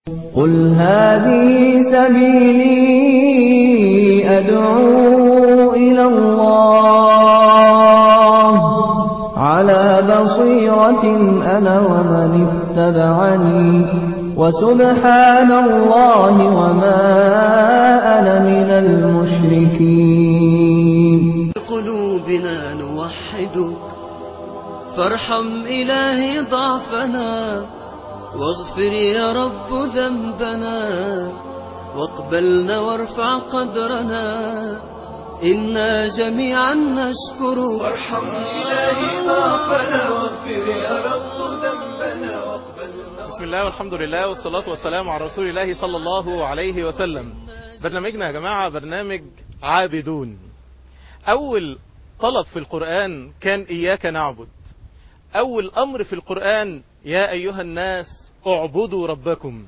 قل هذه سبيلي أدعو إلى الله على بصيرة أنا ومن اتبعني وسبحان الله وما أنا من المشركين قلوبنا نوحدك فارحم إلهي ضعفنا واغفر يا رب ذنبنا واقبلنا وارفع قدرنا إنا جميعا نشكرك وارحم إلهي ضعفنا واغفر يا رب ذنبنا واقبلنا بسم الله والحمد لله والصلاة والسلام على رسول الله صلى الله عليه وسلم برنامجنا يا جماعة برنامج عابدون أول طلب في القرآن كان إياك نعبد أول أمر في القرآن يا أيها الناس اعبدوا ربكم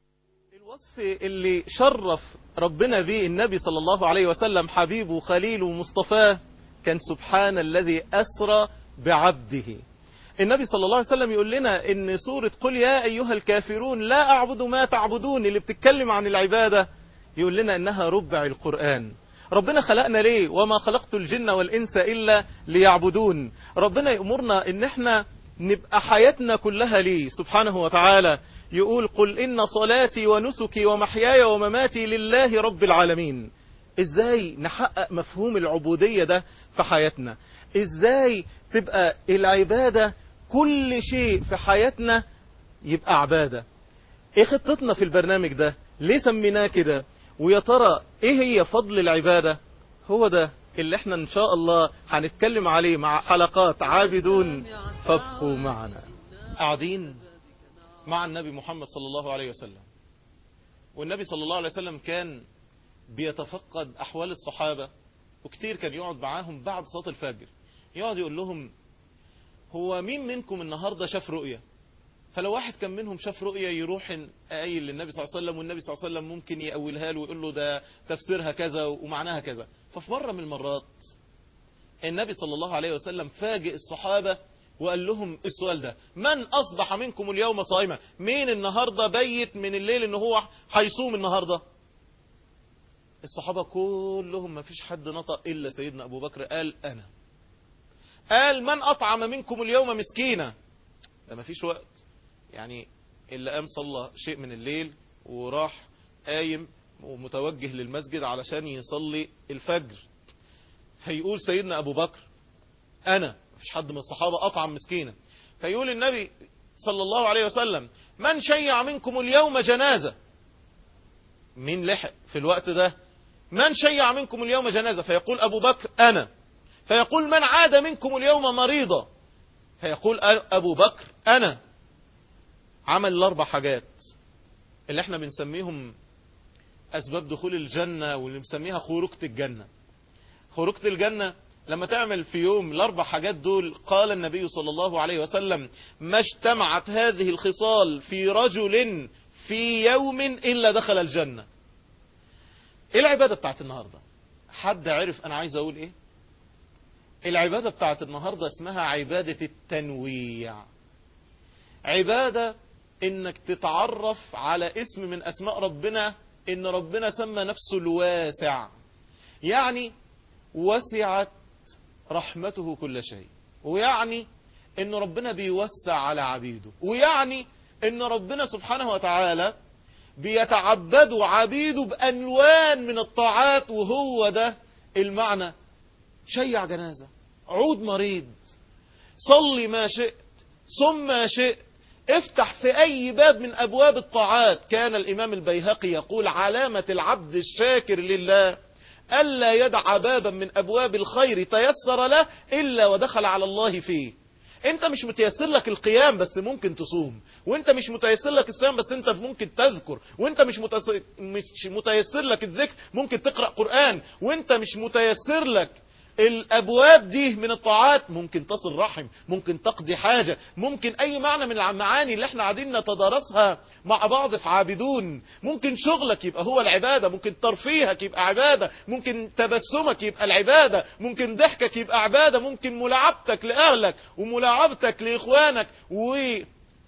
الوصف اللي شرف ربنا به النبي صلى الله عليه وسلم حبيبه خليله مصطفاه كان سبحان الذي أسرى بعبده النبي صلى الله عليه وسلم يقول لنا ان سورة قل يا أيها الكافرون لا أعبد ما تعبدون اللي بتتكلم عن العبادة يقول لنا انها ربع القرآن ربنا خلقنا ليه وما خلقت الجن والإنس إلا ليعبدون ربنا يأمرنا ان احنا نبقى حياتنا كلها ليه سبحانه وتعالى يقول قل إن صلاتي ونسكي ومحياي ومماتي لله رب العالمين ازاي نحقق مفهوم العبودية ده في حياتنا ازاي تبقى العبادة كل شيء في حياتنا يبقى عبادة ايه خطتنا في البرنامج ده ليه سميناه كده ويا ترى ايه هي فضل العبادة هو ده اللي احنا ان شاء الله هنتكلم عليه مع حلقات عابدون فابقوا معنا قاعدين مع النبي محمد صلى الله عليه وسلم والنبي صلى الله عليه وسلم كان بيتفقد أحوال الصحابة وكتير كان يقعد معاهم بعد صلاة الفجر يقعد يقول لهم هو مين منكم النهاردة شاف رؤية فلو واحد كان منهم شاف رؤية يروح قايل للنبي صلى الله عليه وسلم والنبي صلى الله عليه وسلم ممكن يأولها له ويقول له ده تفسيرها كذا ومعناها كذا ففي مرة من المرات النبي صلى الله عليه وسلم فاجئ الصحابة وقال لهم السؤال ده من أصبح منكم اليوم صائما مين النهاردة بيت من الليل ان هو هيصوم النهاردة الصحابة كلهم ما فيش حد نطق إلا سيدنا أبو بكر قال أنا قال من أطعم منكم اليوم مسكينة ده ما فيش وقت يعني اللي قام صلى شيء من الليل وراح قايم ومتوجه للمسجد علشان يصلي الفجر هيقول سيدنا أبو بكر أنا مفيش حد من الصحابة أطعم مسكينة فيقول النبي صلى الله عليه وسلم من شيع منكم اليوم جنازة مين لحق في الوقت ده من شيع منكم اليوم جنازة فيقول أبو بكر أنا فيقول من عاد منكم اليوم مريضة فيقول أبو بكر أنا عمل الأربع حاجات اللي احنا بنسميهم أسباب دخول الجنة واللي بنسميها خروجة الجنة خروجة الجنة لما تعمل في يوم الأربع حاجات دول قال النبي صلى الله عليه وسلم ما اجتمعت هذه الخصال في رجل في يوم إلا دخل الجنة ايه العبادة بتاعت النهاردة حد عرف انا عايز اقول ايه العبادة بتاعت النهاردة اسمها عبادة التنويع عبادة انك تتعرف على اسم من اسماء ربنا ان ربنا سمى نفسه الواسع يعني وسعت رحمته كل شيء ويعني ان ربنا بيوسع على عبيده ويعني ان ربنا سبحانه وتعالى بيتعبدوا عبيده بأنوان من الطاعات وهو ده المعنى شيع جنازة عود مريض صلي ما شئت صم ما شئت افتح في أي باب من أبواب الطاعات كان الإمام البيهقي يقول علامة العبد الشاكر لله ألا يدع بابا من أبواب الخير تيسر له إلا ودخل على الله فيه انت مش متيسر لك القيام بس ممكن تصوم وانت مش متيسر لك الصيام بس انت ممكن تذكر وانت مش متيسر, مش متيسر لك الذكر ممكن تقرأ قرآن وانت مش متيسر لك الابواب دي من الطاعات ممكن تصل رحم ممكن تقضي حاجة ممكن اي معنى من المعاني اللي احنا قاعدين نتدارسها مع بعض في عابدون ممكن شغلك يبقى هو العبادة ممكن ترفيهك يبقى عبادة ممكن تبسمك يبقى العبادة ممكن ضحكك يبقى عبادة ممكن ملاعبتك لأهلك وملاعبتك لإخوانك و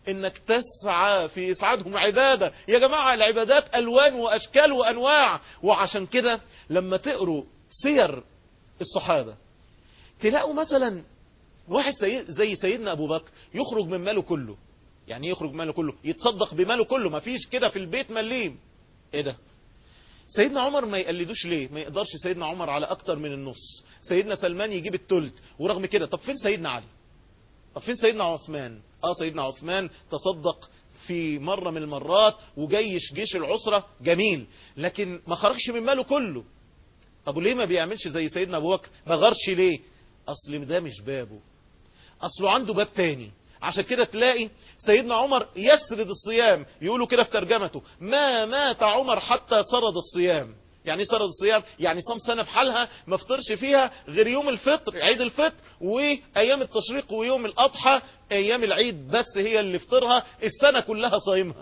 انك تسعى في اسعادهم عبادة يا جماعة العبادات الوان واشكال وانواع وعشان كده لما تقروا سير الصحابة تلاقوا مثلا واحد سيد زي سيدنا ابو بكر يخرج من ماله كله يعني إيه يخرج ماله كله يتصدق بماله كله ما فيش كده في البيت مليم ايه ده سيدنا عمر ما يقلدوش ليه ما يقدرش سيدنا عمر على اكتر من النص سيدنا سلمان يجيب التلت ورغم كده طب فين سيدنا علي طب فين سيدنا عثمان اه سيدنا عثمان تصدق في مرة من المرات وجيش جيش العسرة جميل لكن ما خرجش من ماله كله طب وليه ما بيعملش زي سيدنا ابو بكر ما غرش ليه اصل ده مش بابه اصله عنده باب تاني عشان كده تلاقي سيدنا عمر يسرد الصيام يقولوا كده في ترجمته ما مات عمر حتى سرد الصيام يعني ايه سرد الصيام يعني صام سنة بحالها ما فطرش فيها غير يوم الفطر عيد الفطر وايام التشريق ويوم الاضحى ايام العيد بس هي اللي فطرها السنة كلها صايمها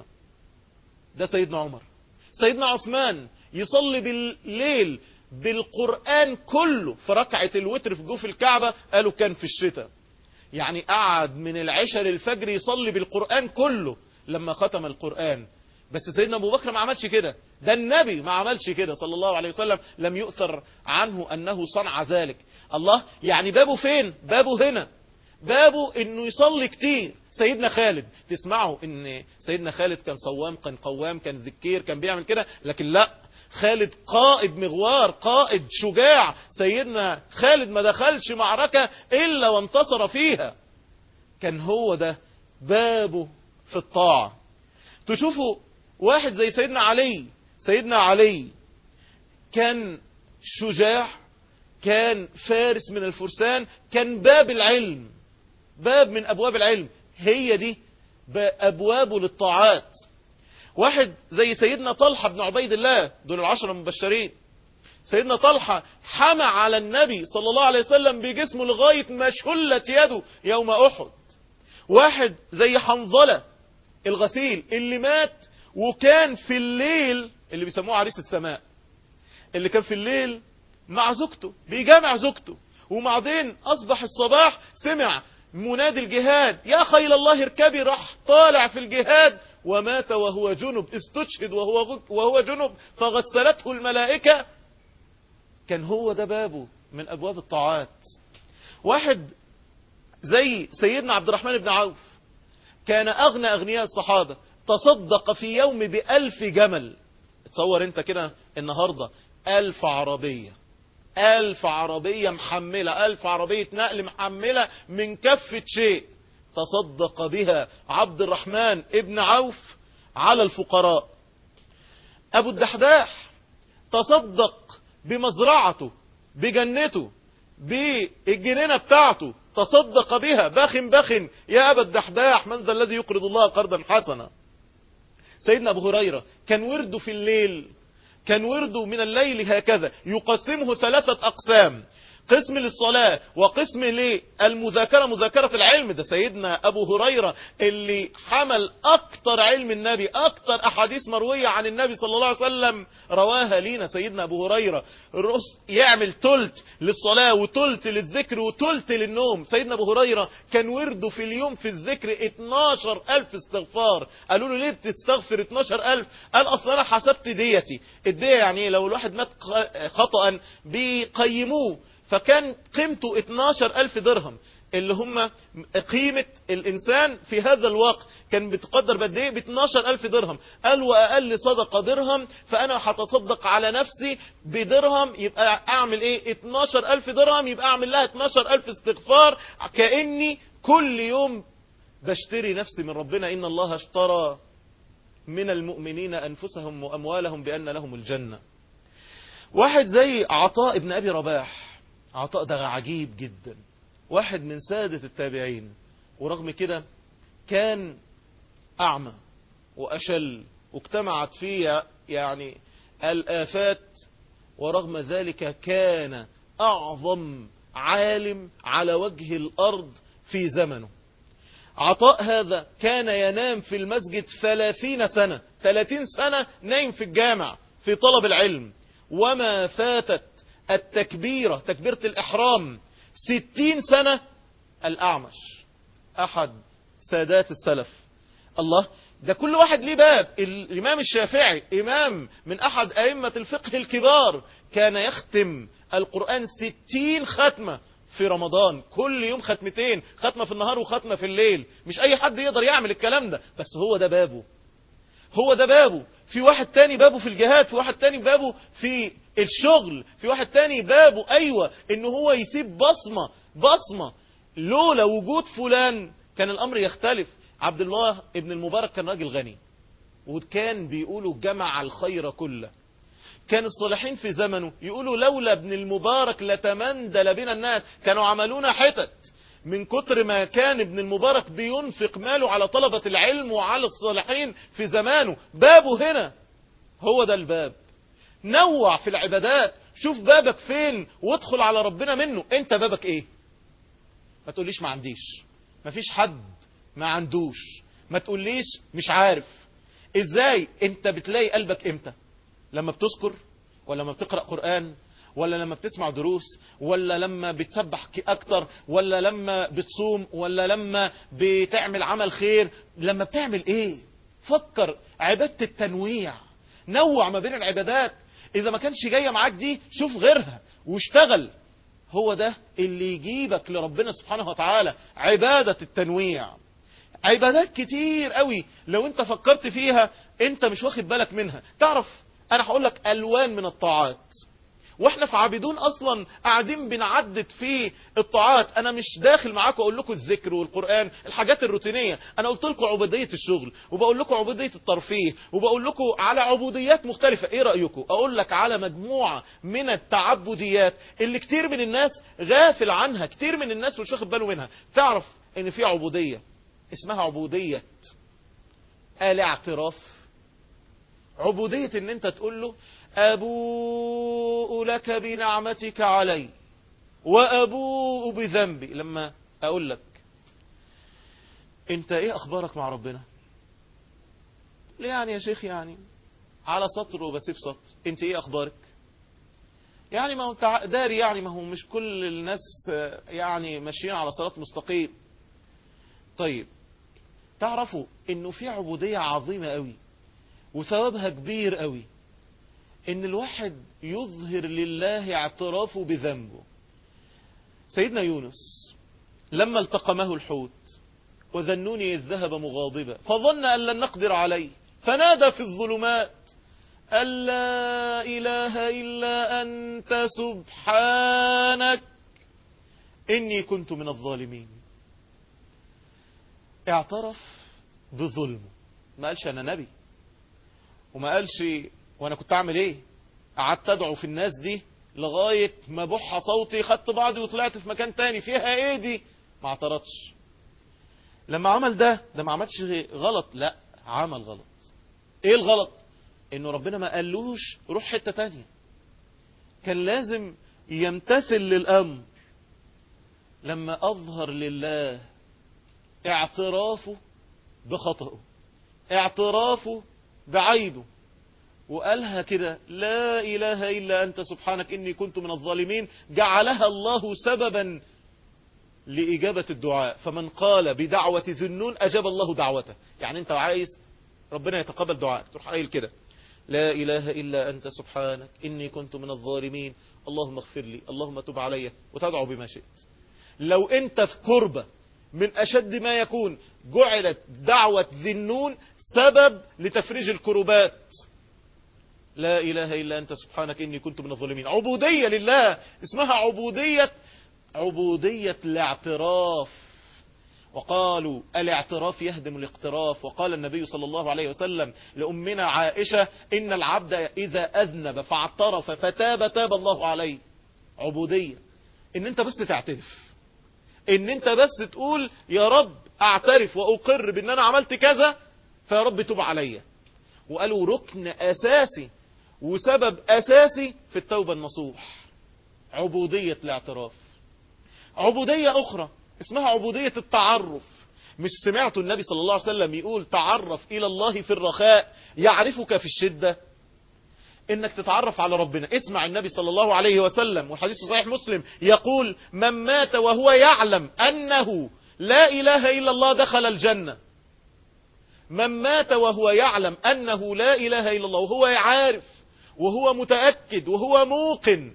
ده سيدنا عمر سيدنا عثمان يصلي بالليل بالقرآن كله في ركعة الوتر في جوف الكعبة قالوا كان في الشتاء يعني قعد من العشاء للفجر يصلي بالقرآن كله لما ختم القرآن بس سيدنا ابو بكر ما عملش كده ده النبي ما عملش كده صلى الله عليه وسلم لم يؤثر عنه انه صنع ذلك الله يعني بابه فين بابه هنا بابه انه يصلي كتير سيدنا خالد تسمعوا ان سيدنا خالد كان صوام كان قوام كان ذكير كان بيعمل كده لكن لا خالد قائد مغوار قائد شجاع سيدنا خالد ما دخلش معركة إلا وانتصر فيها كان هو ده بابه في الطاعة تشوفوا واحد زي سيدنا علي سيدنا علي كان شجاع كان فارس من الفرسان كان باب العلم باب من أبواب العلم هي دي أبوابه للطاعات واحد زي سيدنا طلحة بن عبيد الله دول العشرة المبشرين سيدنا طلحة حمى على النبي صلى الله عليه وسلم بجسمه لغاية ما شلت يده يوم أحد واحد زي حنظلة الغسيل اللي مات وكان في الليل اللي بيسموه عريس السماء اللي كان في الليل مع زوجته بيجامع زوجته وبعدين أصبح الصباح سمع منادي الجهاد يا خيل الله اركبي راح طالع في الجهاد ومات وهو جنب استشهد وهو وهو جنب فغسلته الملائكة كان هو ده بابه من أبواب الطاعات واحد زي سيدنا عبد الرحمن بن عوف كان أغنى أغنياء الصحابة تصدق في يوم بألف جمل تصور انت كده النهاردة ألف عربية ألف عربية محملة ألف عربية نقل محملة من كفة شيء تصدق بها عبد الرحمن ابن عوف على الفقراء أبو الدحداح تصدق بمزرعته بجنته بالجنينة بتاعته تصدق بها باخ باخ يا أبا الدحداح من ذا الذي يقرض الله قرضا حسنا سيدنا أبو هريرة كان ورده في الليل كان ورده من الليل هكذا يقسمه ثلاثة أقسام قسم للصلاة وقسم للمذاكرة مذاكرة العلم ده سيدنا أبو هريرة اللي حمل أكتر علم النبي أكتر أحاديث مروية عن النبي صلى الله عليه وسلم رواها لينا سيدنا أبو هريرة يعمل تلت للصلاة وتلت للذكر وتلت للنوم سيدنا أبو هريرة كان ورده في اليوم في الذكر 12 ألف استغفار قالوا له ليه بتستغفر 12 ألف قال أصلا أنا حسبت ديتي الدية يعني لو الواحد مات خطأ بيقيموه فكان قيمته 12 ألف درهم اللي هم قيمة الإنسان في هذا الوقت كان بتقدر بقد ايه ب 12 ألف درهم قال وأقل صدقة درهم فأنا هتصدق على نفسي بدرهم يبقى أعمل ايه 12 ألف درهم يبقى أعمل لها 12 ألف استغفار كأني كل يوم بشتري نفسي من ربنا إن الله اشترى من المؤمنين أنفسهم وأموالهم بأن لهم الجنة واحد زي عطاء ابن أبي رباح عطاء ده عجيب جدا واحد من سادة التابعين ورغم كده كان أعمى وأشل واجتمعت فيه يعني الآفات ورغم ذلك كان أعظم عالم على وجه الأرض في زمنه عطاء هذا كان ينام في المسجد ثلاثين سنة ثلاثين سنة نايم في الجامع في طلب العلم وما فاتت التكبيرة تكبيرة الإحرام ستين سنة الأعمش أحد سادات السلف الله ده كل واحد ليه باب الإمام الشافعي إمام من أحد أئمة الفقه الكبار كان يختم القرآن ستين ختمة في رمضان كل يوم ختمتين ختمة في النهار وختمة في الليل مش أي حد يقدر يعمل الكلام ده بس هو ده بابه هو ده بابه في واحد تاني بابه في الجهاد في واحد تاني بابه في الشغل في واحد تاني بابه أيوة إن هو يسيب بصمة بصمة لولا وجود فلان كان الأمر يختلف عبد الله ابن المبارك كان راجل غني وكان بيقولوا جمع الخير كله كان الصالحين في زمنه يقولوا لولا ابن المبارك لتمندل بنا الناس كانوا عملونا حتت من كتر ما كان ابن المبارك بينفق ماله على طلبة العلم وعلى الصالحين في زمانه بابه هنا هو ده الباب نوع في العبادات شوف بابك فين وادخل على ربنا منه انت بابك ايه ما تقوليش ما عنديش ما فيش حد ما عندوش ما تقوليش مش عارف ازاي انت بتلاقي قلبك امتى لما بتذكر ولا لما بتقرأ قرآن ولا لما بتسمع دروس ولا لما بتسبح اكتر ولا لما بتصوم ولا لما بتعمل عمل خير لما بتعمل ايه فكر عبادة التنويع نوع ما بين العبادات اذا ما كانش جاية معاك دي شوف غيرها واشتغل هو ده اللي يجيبك لربنا سبحانه وتعالى عبادة التنويع عبادات كتير قوي لو انت فكرت فيها انت مش واخد بالك منها تعرف انا هقول لك الوان من الطاعات واحنا في عابدون اصلا قاعدين بنعدد في الطاعات انا مش داخل معاكم اقول لكم الذكر والقران الحاجات الروتينيه انا قلت لكم عبوديه الشغل وبقول لكم عبوديه الترفيه وبقول لكم على عبوديات مختلفه ايه رايكم اقول لك على مجموعه من التعبديات اللي كتير من الناس غافل عنها كتير من الناس مش واخد باله منها تعرف ان في عبوديه اسمها عبوديه الاعتراف عبوديه ان انت تقول له أبوء لك بنعمتك علي وأبوء بذنبي لما أقول لك أنت إيه أخبارك مع ربنا ليه يعني يا شيخ يعني على سطر وبسيب سطر أنت إيه أخبارك يعني ما هو داري يعني ما هو مش كل الناس يعني ماشيين على صراط مستقيم طيب تعرفوا انه في عبودية عظيمة قوي وثوابها كبير قوي ان الواحد يظهر لله اعترافه بذنبه سيدنا يونس لما التقمه الحوت وذنوني إذ ذهب مغاضبا فظن أن لن نقدر عليه فنادى في الظلمات أن لا إله إلا أنت سبحانك إني كنت من الظالمين اعترف بظلمه ما قالش أنا نبي وما قالش وانا كنت اعمل ايه قعدت ادعو في الناس دي لغاية ما بح صوتي خدت بعضي وطلعت في مكان تاني فيها ايه دي ما اعترضش لما عمل ده ده ما عملش غلط لا عمل غلط ايه الغلط انه ربنا ما قالوش روح حتة تانية كان لازم يمتثل للامر لما اظهر لله اعترافه بخطئه اعترافه بعيبه وقالها كده لا إله إلا أنت سبحانك إني كنت من الظالمين جعلها الله سببا لإجابة الدعاء فمن قال بدعوة ذنون أجاب الله دعوته يعني أنت عايز ربنا يتقبل دعائك تروح قايل كده لا إله إلا أنت سبحانك إني كنت من الظالمين اللهم اغفر لي اللهم تب علي وتدعو بما شئت لو أنت في كربة من أشد ما يكون جعلت دعوة ذنون سبب لتفريج الكربات لا إله إلا أنت سبحانك إني كنت من الظالمين عبودية لله اسمها عبودية عبودية الاعتراف وقالوا الاعتراف يهدم الاقتراف وقال النبي صلى الله عليه وسلم لأمنا عائشة إن العبد إذا أذنب فاعترف فتاب تاب الله عليه عبودية إن أنت بس تعترف إن أنت بس تقول يا رب أعترف وأقر بأن أنا عملت كذا فيا رب تب عليا وقالوا ركن أساسي وسبب أساسي في التوبة النصوح عبودية الاعتراف عبودية أخرى اسمها عبودية التعرف مش سمعت النبي صلى الله عليه وسلم يقول تعرف إلى الله في الرخاء يعرفك في الشدة انك تتعرف على ربنا اسمع النبي صلى الله عليه وسلم والحديث صحيح مسلم يقول من مات وهو يعلم أنه لا إله إلا الله دخل الجنة من مات وهو يعلم أنه لا إله إلا الله وهو عارف وهو متأكد وهو موقن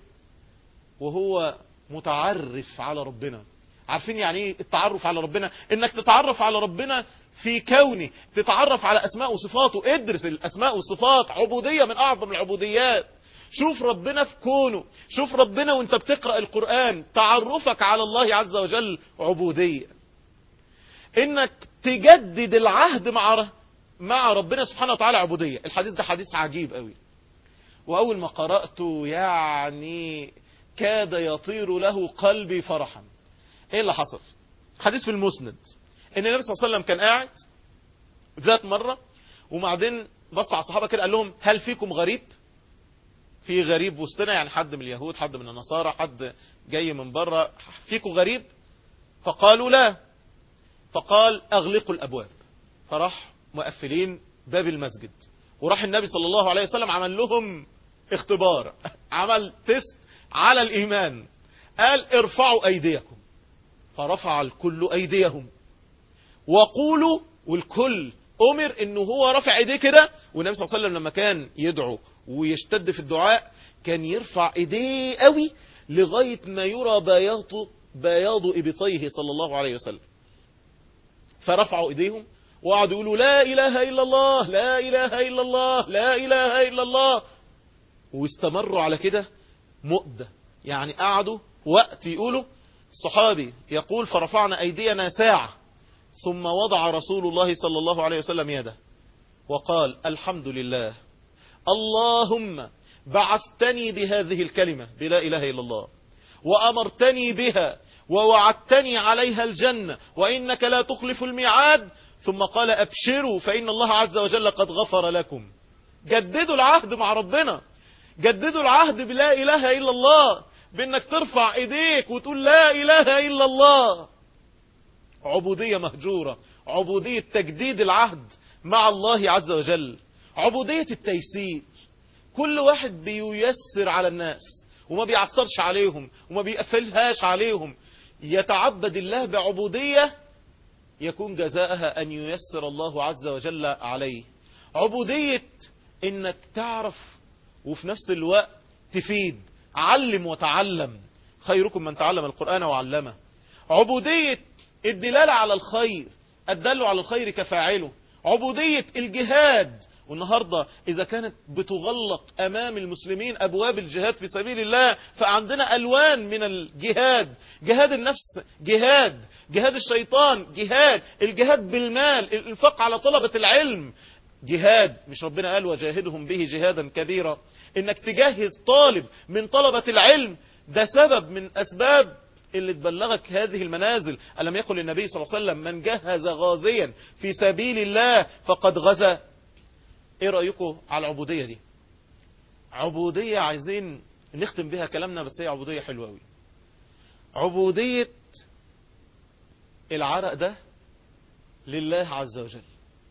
وهو متعرف على ربنا عارفين يعني ايه التعرف على ربنا انك تتعرف على ربنا في كونه تتعرف على اسماء وصفاته ادرس الاسماء والصفات عبودية من اعظم العبوديات شوف ربنا في كونه شوف ربنا وانت بتقرأ القرآن تعرفك على الله عز وجل عبودية انك تجدد العهد مع مع ربنا سبحانه وتعالى عبودية الحديث ده حديث عجيب قوي واول ما قرأته يعني كاد يطير له قلبي فرحا ايه اللي حصل حديث في المسند ان النبي صلى الله عليه وسلم كان قاعد ذات مرة وبعدين بص على الصحابة كده قال لهم هل فيكم غريب في غريب وسطنا يعني حد من اليهود حد من النصارى حد جاي من بره فيكم غريب فقالوا لا فقال اغلقوا الابواب فراح مقفلين باب المسجد وراح النبي صلى الله عليه وسلم عمل لهم اختبار عمل تيست على الايمان قال ارفعوا ايديكم فرفع الكل ايديهم وقولوا والكل امر انه هو رفع ايديه كده والنبي صلى الله عليه وسلم لما كان يدعو ويشتد في الدعاء كان يرفع ايديه قوي لغاية ما يرى بياض بياض ابطيه صلى الله عليه وسلم فرفعوا ايديهم وقعدوا يقولوا لا اله الا الله لا اله الا الله لا اله الا الله واستمروا على كده مؤدة يعني قعدوا وقت يقولوا الصحابي يقول فرفعنا ايدينا ساعة ثم وضع رسول الله صلى الله عليه وسلم يده وقال الحمد لله اللهم بعثتني بهذه الكلمة بلا إله إلا الله وأمرتني بها ووعدتني عليها الجنة وإنك لا تخلف الميعاد ثم قال أبشروا فإن الله عز وجل قد غفر لكم جددوا العهد مع ربنا جددوا العهد بلا إله إلا الله بأنك ترفع إيديك وتقول لا إله إلا الله عبودية مهجورة عبودية تجديد العهد مع الله عز وجل عبودية التيسير كل واحد بييسر على الناس وما بيعصرش عليهم وما بيقفلهاش عليهم يتعبد الله بعبودية يكون جزاءها أن ييسر الله عز وجل عليه عبودية انك تعرف وفي نفس الوقت تفيد علم وتعلم خيركم من تعلم القرآن وعلمه عبودية الدلالة على الخير الدل على الخير كفاعله عبودية الجهاد والنهاردة إذا كانت بتغلق أمام المسلمين أبواب الجهاد في سبيل الله فعندنا ألوان من الجهاد جهاد النفس جهاد جهاد الشيطان جهاد الجهاد بالمال الانفاق على طلبة العلم جهاد مش ربنا قال وجاهدهم به جهادا كبيرا انك تجهز طالب من طلبة العلم ده سبب من أسباب اللي تبلغك هذه المنازل ألم يقل النبي صلى الله عليه وسلم من جهز غازيا في سبيل الله فقد غزا ايه رأيكم على العبودية دي عبودية عايزين نختم بها كلامنا بس هي عبودية حلوة قوي عبودية العرق ده لله عز وجل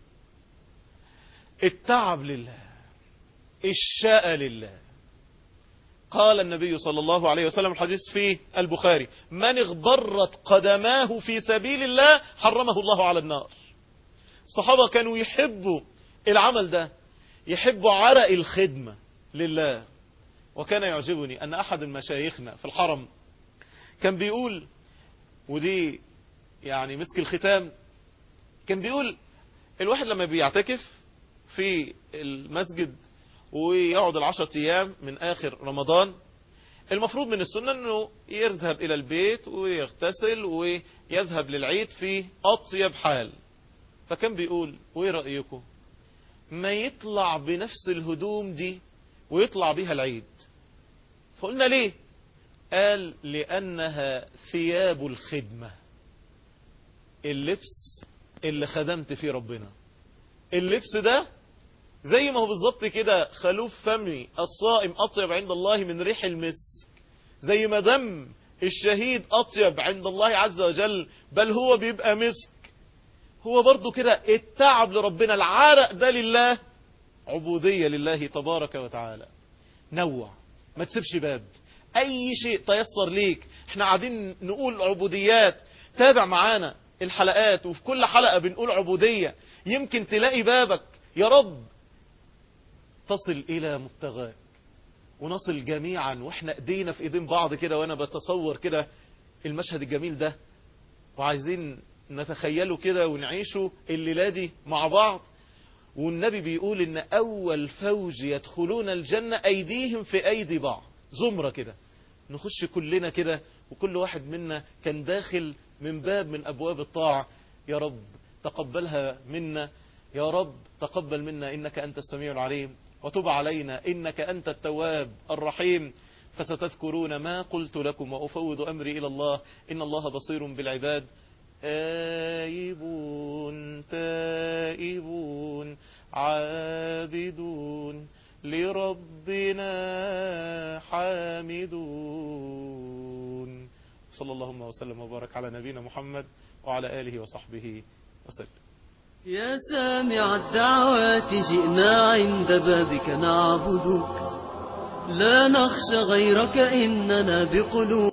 التعب لله الشاء لله قال النبي صلى الله عليه وسلم الحديث في البخاري من اغبرت قدماه في سبيل الله حرمه الله على النار الصحابة كانوا يحبوا العمل ده يحبوا عرق الخدمة لله وكان يعجبني أن أحد المشايخنا في الحرم كان بيقول ودي يعني مسك الختام كان بيقول الواحد لما بيعتكف في المسجد ويقعد العشرة أيام من آخر رمضان المفروض من السنة أنه يذهب إلى البيت ويغتسل ويذهب للعيد في أطيب حال فكان بيقول وإيه رأيكم ما يطلع بنفس الهدوم دي ويطلع بيها العيد فقلنا ليه قال لأنها ثياب الخدمة اللبس اللي خدمت فيه ربنا اللبس ده زي ما هو بالظبط كده خلوف فمي الصائم أطيب عند الله من ريح المسك زي ما دم الشهيد أطيب عند الله عز وجل بل هو بيبقى مسك هو برضو كده التعب لربنا العرق ده لله عبودية لله تبارك وتعالى نوع ما تسيبش باب اي شيء تيسر ليك احنا قاعدين نقول عبوديات تابع معانا الحلقات وفي كل حلقة بنقول عبودية يمكن تلاقي بابك يا رب تصل إلى مبتغاك ونصل جميعا واحنا ايدينا في ايدين بعض كده وانا بتصور كده المشهد الجميل ده وعايزين نتخيله كده ونعيشه الليلة دي مع بعض والنبي بيقول ان اول فوج يدخلون الجنة ايديهم في ايدي بعض زمرة كده نخش كلنا كده وكل واحد منا كان داخل من باب من ابواب الطاعة يا رب تقبلها منا يا رب تقبل منا انك انت السميع العليم وتب علينا انك انت التواب الرحيم فستذكرون ما قلت لكم وافوض امري الى الله ان الله بصير بالعباد آيبون تائبون عابدون لربنا حامدون صلى اللهم وسلم وبارك على نبينا محمد وعلى آله وصحبه وسلم يا سامع الدعوات جئنا عند بابك نعبدك لا نخشى غيرك إننا بقلوب